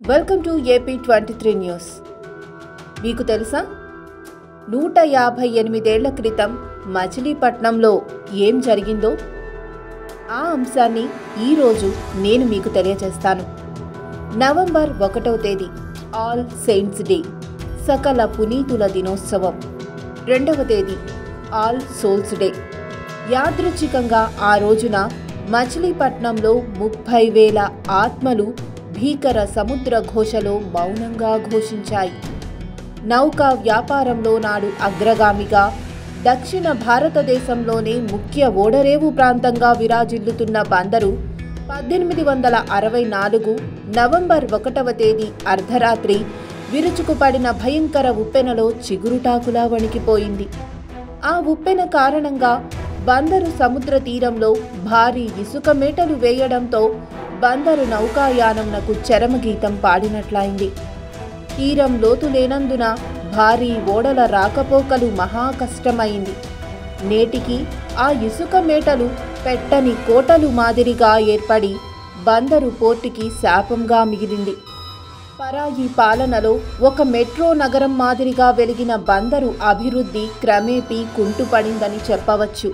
welcome to AP twenty three news మీకు తెలుసా నూట యాభై ఎనిమిదేళ్ల క్రితం మచిలీపట్నంలో ఏం జరిగిందో ఆ అంశాన్ని ఈరోజు నేను మీకు తెలియజేస్తాను నవంబర్ ఒకటవ తేదీ ఆల్ సెయింట్స్ డే సకల పునీతుల దినోత్సవం రెండవ తేదీ ఆల్ సోల్స్ డే యాదృచ్ఛికంగా ఆ రోజున మచిలీపట్నంలో ముప్పై వేల ఆత్మలు భీకర సముద్ర ఘోషలో మౌనంగా ఘోషించాయి నౌకా వ్యాపారంలో నాడు అగ్రగామిగా దక్షిణ భారతదేశంలోనే ముఖ్య ఓడరేవు ప్రాంతంగా విరాజిల్లుతున్న బందరు పద్దెనిమిది వందల అరవై నాలుగు నవంబర్ ఒకటవ తేదీ అర్ధరాత్రి విరుచుకుపడిన భయంకర ఉప్పెనలో చిగురుటాకులా వణికిపోయింది ఆ ఉప్పెన కారణంగా బందరు సముద్ర తీరంలో భారీ ఇసుక మేటలు వేయడంతో బందరు నౌకాయానంనకు చరమగీతం పాడినట్లయింది తీరం లోతు లేనందున భారీ ఓడల రాకపోకలు మహా కష్టమైంది నేటికి ఆ ఇసుక మేటలు పెట్టని కోటలు మాదిరిగా ఏర్పడి బందరు పోర్టుకి శాపంగా మిగిలింది పరాయి పాలనలో ఒక మెట్రో నగరం మాదిరిగా వెలిగిన బందరు అభివృద్ధి క్రమేపీ కుంటుపడిందని చెప్పవచ్చు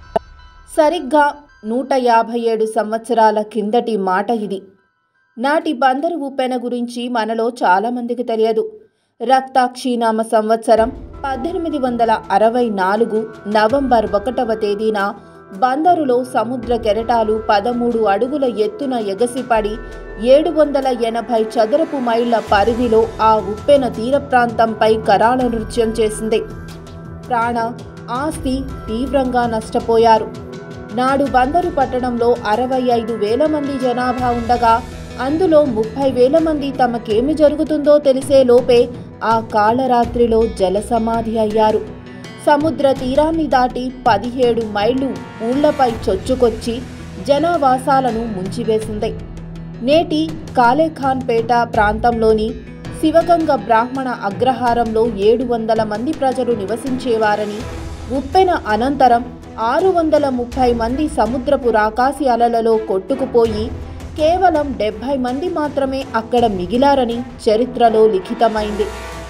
సరిగ్గా నూట యాభై ఏడు సంవత్సరాల కిందటి మాట ఇది నాటి బందరు ఉప్పెన గురించి మనలో చాలామందికి తెలియదు రక్తాక్షీనామ సంవత్సరం పద్దెనిమిది వందల అరవై నాలుగు నవంబర్ ఒకటవ తేదీన బందరులో సముద్ర కెరటాలు పదమూడు అడుగుల ఎత్తున ఎగసిపడి ఏడు వందల ఎనభై చదరపు మైళ్ళ పరిధిలో ఆ ఉప్పెన తీర ప్రాంతంపై కరాళ నృత్యం చేసింది ప్రాణ ఆస్తి తీవ్రంగా నష్టపోయారు నాడు బందరు పట్టణంలో అరవై ఐదు వేల మంది జనాభా ఉండగా అందులో ముప్పై వేల మంది తమకేమి జరుగుతుందో తెలిసే లోపే ఆ కాళరాత్రిలో జలసమాధి అయ్యారు సముద్ర తీరాన్ని దాటి పదిహేడు మైళ్ళు ఊళ్లపై చొచ్చుకొచ్చి జనావాసాలను ముంచివేసింది నేటి కాలేఖాన్పేట ప్రాంతంలోని శివగంగ బ్రాహ్మణ అగ్రహారంలో ఏడు వందల మంది ప్రజలు నివసించేవారని ఉప్పెన అనంతరం ఆరు వందల ముప్పై మంది సముద్రపు రాకాసి అలలలో కొట్టుకుపోయి కేవలం డెబ్భై మంది మాత్రమే అక్కడ మిగిలారని చరిత్రలో లిఖితమైంది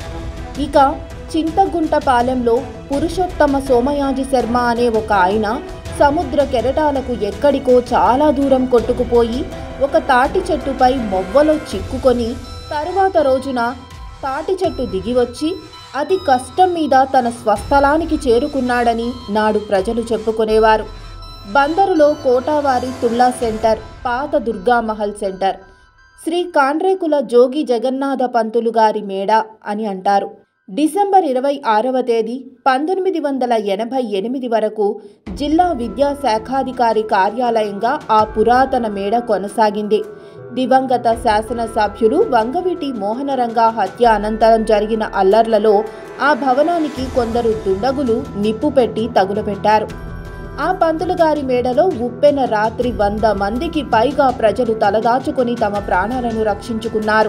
ఇక చింతగుంటపాలెంలో పురుషోత్తమ సోమయాజి శర్మ అనే ఒక ఆయన సముద్ర కెరటాలకు ఎక్కడికో చాలా దూరం కొట్టుకుపోయి ఒక తాటి చెట్టుపై మొవ్వలో చిక్కుకొని తరువాత రోజున తాటి చెట్టు దిగివచ్చి అతి కష్టం మీద తన స్వస్థలానికి చేరుకున్నాడని నాడు ప్రజలు చెప్పుకునేవారు బందరులో కోటావారి తుల్లా సెంటర్ పాత దుర్గామహల్ సెంటర్ శ్రీ కాండ్రేకుల జోగి జగన్నాథ పంతులు గారి మేడ అని అంటారు డిసెంబర్ ఇరవై ఆరవ తేదీ పంతొమ్మిది వందల ఎనభై ఎనిమిది వరకు జిల్లా విద్యాశాఖాధికారి కార్యాలయంగా ఆ పురాతన మేడ కొనసాగింది దివంగత శాసనసభ్యులు వంగవీటి మోహనరంగ హత్య అనంతరం జరిగిన అల్లర్లలో ఆ భవనానికి కొందరు దుండగులు నిప్పు పెట్టి తగులబెట్టారు ఆ పంతులు గారి మేడలో ఉప్పెన రాత్రి వంద మందికి పైగా ప్రజలు తలదాచుకొని తమ ప్రాణాలను రక్షించుకున్నారు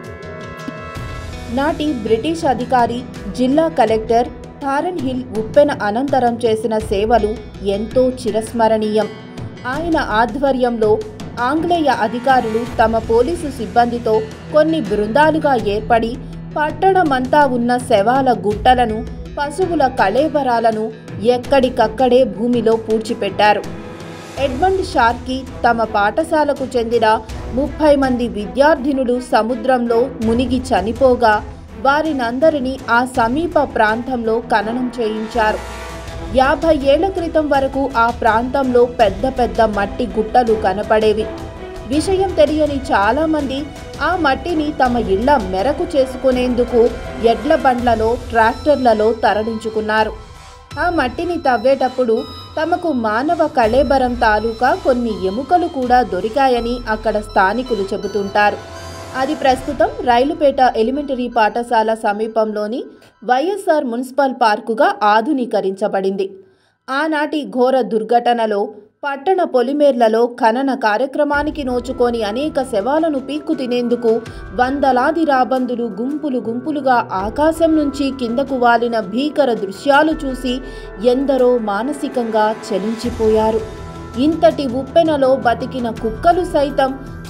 నాటి బ్రిటిష్ అధికారి జిల్లా కలెక్టర్ టారెన్ హిల్ ఉప్పెన అనంతరం చేసిన సేవలు ఎంతో చిరస్మరణీయం ఆయన ఆధ్వర్యంలో ఆంగ్లేయ అధికారులు తమ పోలీసు సిబ్బందితో కొన్ని బృందాలుగా ఏర్పడి పట్టణమంతా ఉన్న శవాల గుట్టలను పశువుల కళేబరాలను ఎక్కడికక్కడే భూమిలో పూడ్చిపెట్టారు ఎడ్మండ్ షార్కీ తమ పాఠశాలకు చెందిన ముప్పై మంది విద్యార్థినులు సముద్రంలో మునిగి చనిపోగా వారినందరినీ ఆ సమీప ప్రాంతంలో ఖననం చేయించారు యాభై ఏళ్ల క్రితం వరకు ఆ ప్రాంతంలో పెద్ద పెద్ద మట్టి గుట్టలు కనపడేవి విషయం తెలియని చాలామంది ఆ మట్టిని తమ ఇళ్ల మెరకు చేసుకునేందుకు ఎడ్ల బండ్లలో ట్రాక్టర్లలో తరలించుకున్నారు ఆ మట్టిని తవ్వేటప్పుడు తమకు మానవ కళేబరం తాలూకా కొన్ని ఎముకలు కూడా దొరికాయని అక్కడ స్థానికులు చెబుతుంటారు అది ప్రస్తుతం రైలుపేట ఎలిమెంటరీ పాఠశాల సమీపంలోని వైఎస్ఆర్ మున్సిపల్ పార్కుగా ఆధునీకరించబడింది ఆనాటి ఘోర దుర్ఘటనలో పట్టణ పొలిమేర్లలో ఖనన కార్యక్రమానికి నోచుకొని అనేక శవాలను పీక్కు తినేందుకు వందలాది రాబందులు గుంపులు గుంపులుగా ఆకాశం నుంచి కిందకు వాలిన భీకర దృశ్యాలు చూసి ఎందరో మానసికంగా చలించిపోయారు ఇంతటి ఉప్పెనలో బతికిన కుక్కలు సైతం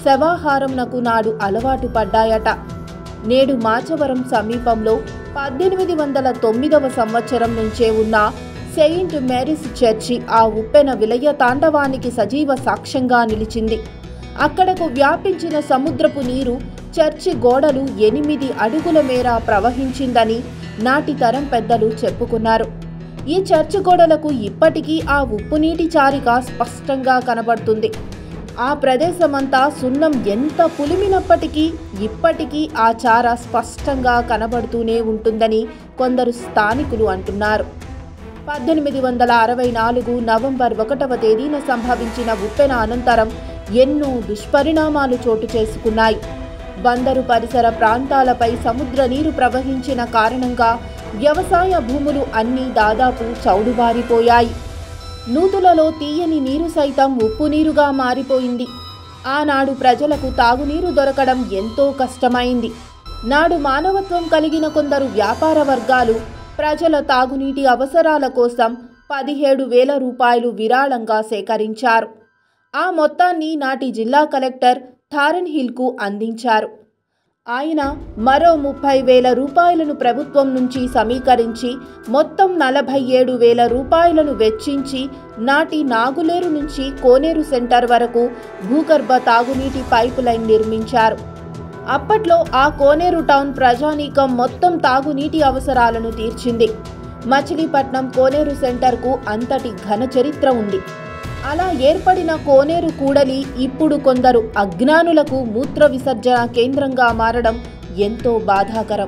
శవాహారంనకు నాడు అలవాటు పడ్డాయట నేడు మాచవరం సమీపంలో పద్దెనిమిది వందల తొమ్మిదవ సంవత్సరం నుంచే ఉన్న సెయింట్ మేరీస్ చర్చి ఆ ఉప్పెన విలయ తాండవానికి సజీవ సాక్ష్యంగా నిలిచింది అక్కడకు వ్యాపించిన సముద్రపు నీరు చర్చి గోడలు ఎనిమిది అడుగుల మేర ప్రవహించిందని నాటి తరం పెద్దలు చెప్పుకున్నారు ఈ చర్చి గోడలకు ఇప్పటికీ ఆ ఉప్పు నీటి చారిక స్పష్టంగా కనబడుతుంది ఆ ప్రదేశమంతా సున్నం ఎంత పులిమినప్పటికీ ఇప్పటికీ ఆ చార స్పష్టంగా కనబడుతూనే ఉంటుందని కొందరు స్థానికులు అంటున్నారు పద్దెనిమిది వందల అరవై నాలుగు నవంబర్ ఒకటవ తేదీన సంభవించిన ఉప్పెన అనంతరం ఎన్నో దుష్పరిణామాలు చోటు చేసుకున్నాయి బందరు పరిసర ప్రాంతాలపై సముద్ర నీరు ప్రవహించిన కారణంగా వ్యవసాయ భూములు అన్నీ దాదాపు చౌడుబారిపోయాయి నూతులలో తీయని నీరు సైతం ఉప్పు నీరుగా మారిపోయింది ఆనాడు ప్రజలకు తాగునీరు దొరకడం ఎంతో కష్టమైంది నాడు మానవత్వం కలిగిన కొందరు వ్యాపార వర్గాలు ప్రజల తాగునీటి అవసరాల కోసం పదిహేడు వేల రూపాయలు విరాళంగా సేకరించారు ఆ మొత్తాన్ని నాటి జిల్లా కలెక్టర్ థారన్ హిల్కు అందించారు ఆయన మరో ముప్పై వేల రూపాయలను ప్రభుత్వం నుంచి సమీకరించి మొత్తం నలభై ఏడు వేల రూపాయలను వెచ్చించి నాటి నాగులేరు నుంచి కోనేరు సెంటర్ వరకు భూగర్భ తాగునీటి పైపు లైన్ నిర్మించారు అప్పట్లో ఆ కోనేరు టౌన్ ప్రజానీకం మొత్తం తాగునీటి అవసరాలను తీర్చింది మచిలీపట్నం కోనేరు సెంటర్కు అంతటి ఘన చరిత్ర ఉంది అలా ఏర్పడిన కోనేరు కూడలి ఇప్పుడు కొందరు అజ్ఞానులకు మూత్ర విసర్జన కేంద్రంగా మారడం ఎంతో బాధాకరం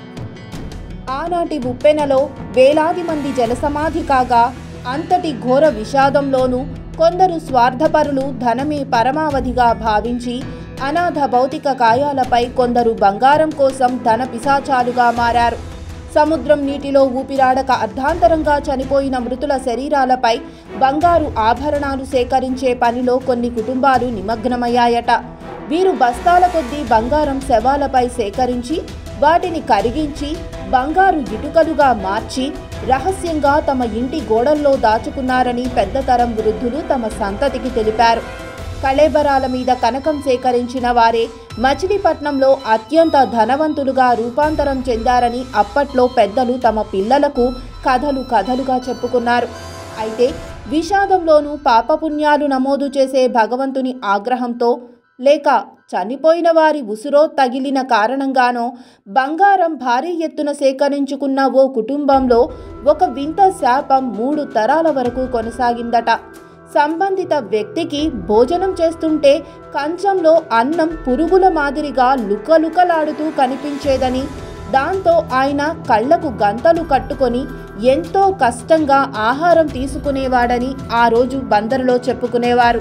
ఆనాటి ఉప్పెనలో వేలాది మంది జలసమాధి కాగా అంతటి ఘోర విషాదంలోనూ కొందరు స్వార్థపరులు ధనమే పరమావధిగా భావించి అనాథ భౌతిక కాయాలపై కొందరు బంగారం కోసం ధన పిశాచాలుగా మారారు సముద్రం నీటిలో ఊపిరాడక అర్ధాంతరంగా చనిపోయిన మృతుల శరీరాలపై బంగారు ఆభరణాలు సేకరించే పనిలో కొన్ని కుటుంబాలు నిమగ్నమయ్యాయట వీరు బస్తాల కొద్దీ బంగారం శవాలపై సేకరించి వాటిని కరిగించి బంగారు ఇటుకలుగా మార్చి రహస్యంగా తమ ఇంటి గోడల్లో దాచుకున్నారని పెద్దతరం వృద్ధులు తమ సంతతికి తెలిపారు కళేబరాల మీద కనకం సేకరించిన వారే మచిలీపట్నంలో అత్యంత ధనవంతులుగా రూపాంతరం చెందారని అప్పట్లో పెద్దలు తమ పిల్లలకు కథలు కథలుగా చెప్పుకున్నారు అయితే విషాదంలోనూ పాపపుణ్యాలు నమోదు చేసే భగవంతుని ఆగ్రహంతో లేక చనిపోయిన వారి ఉసురో తగిలిన కారణంగానో బంగారం భారీ ఎత్తున సేకరించుకున్న ఓ కుటుంబంలో ఒక వింత శాపం మూడు తరాల వరకు కొనసాగిందట సంబంధిత వ్యక్తికి భోజనం చేస్తుంటే కంచంలో అన్నం పురుగుల మాదిరిగా లుకలుకలాడుతూ కనిపించేదని దాంతో ఆయన కళ్ళకు గంతలు కట్టుకొని ఎంతో కష్టంగా ఆహారం తీసుకునేవాడని ఆ రోజు బందరులో చెప్పుకునేవారు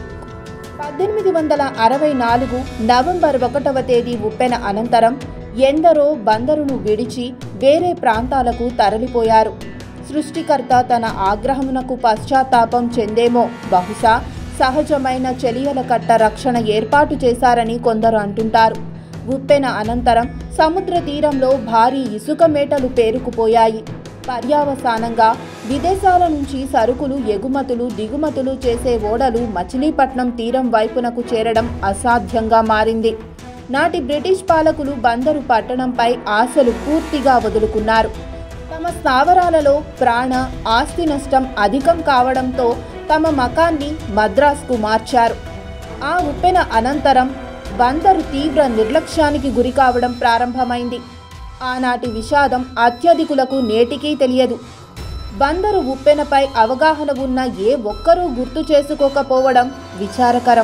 పద్దెనిమిది వందల అరవై నాలుగు నవంబర్ ఒకటవ తేదీ ఉప్పెన అనంతరం ఎందరో బందరును విడిచి వేరే ప్రాంతాలకు తరలిపోయారు సృష్టికర్త తన ఆగ్రహమునకు పశ్చాత్తాపం చెందేమో బహుశా సహజమైన చెలియల కట్ట రక్షణ ఏర్పాటు చేశారని కొందరు అంటుంటారు ఉప్పెన అనంతరం సముద్ర తీరంలో భారీ ఇసుక మేటలు పేరుకుపోయాయి పర్యావసానంగా విదేశాల నుంచి సరుకులు ఎగుమతులు దిగుమతులు చేసే ఓడలు మచిలీపట్నం తీరం వైపునకు చేరడం అసాధ్యంగా మారింది నాటి బ్రిటిష్ పాలకులు బందరు పట్టణంపై ఆశలు పూర్తిగా వదులుకున్నారు తమ స్థావరాలలో ప్రాణ ఆస్తి నష్టం అధికం కావడంతో తమ మకాన్ని మద్రాస్కు మార్చారు ఆ ఉప్పెన అనంతరం బందరు తీవ్ర నిర్లక్ష్యానికి గురి కావడం ప్రారంభమైంది ఆనాటి విషాదం అత్యధికులకు నేటికీ తెలియదు బందరు ఉప్పెనపై అవగాహన ఉన్న ఏ ఒక్కరూ గుర్తు చేసుకోకపోవడం విచారకరం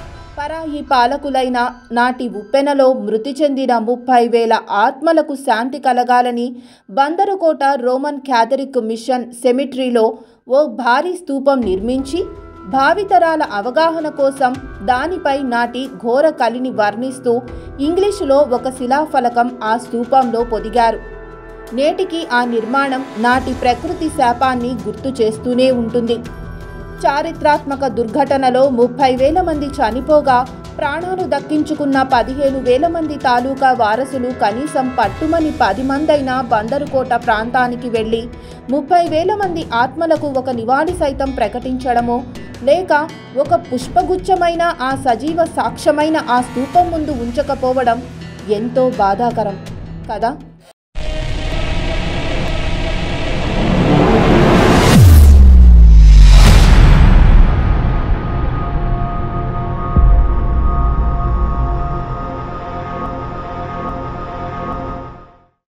పరాయి పాలకులైన నాటి ఉప్పెనలో మృతి చెందిన ముప్పై వేల ఆత్మలకు శాంతి కలగాలని బందరుకోట రోమన్ క్యాథలిక్ మిషన్ సెమిట్రీలో ఓ భారీ స్తూపం నిర్మించి భావితరాల అవగాహన కోసం దానిపై నాటి ఘోర కలిని వర్ణిస్తూ ఇంగ్లీషులో ఒక శిలాఫలకం ఆ స్తూపంలో పొదిగారు నేటికి ఆ నిర్మాణం నాటి ప్రకృతి శాపాన్ని గుర్తు చేస్తూనే ఉంటుంది చారిత్రాత్మక దుర్ఘటనలో ముప్పై వేల మంది చనిపోగా ప్రాణాలు దక్కించుకున్న పదిహేను వేల మంది తాలూకా వారసులు కనీసం పట్టుమని పది మందైనా బందరుకోట ప్రాంతానికి వెళ్ళి ముప్పై వేల మంది ఆత్మలకు ఒక నివాళి సైతం ప్రకటించడమో లేక ఒక పుష్పగుచ్చమైన ఆ సజీవ సాక్ష్యమైన ఆ స్తూపం ముందు ఉంచకపోవడం ఎంతో బాధాకరం కదా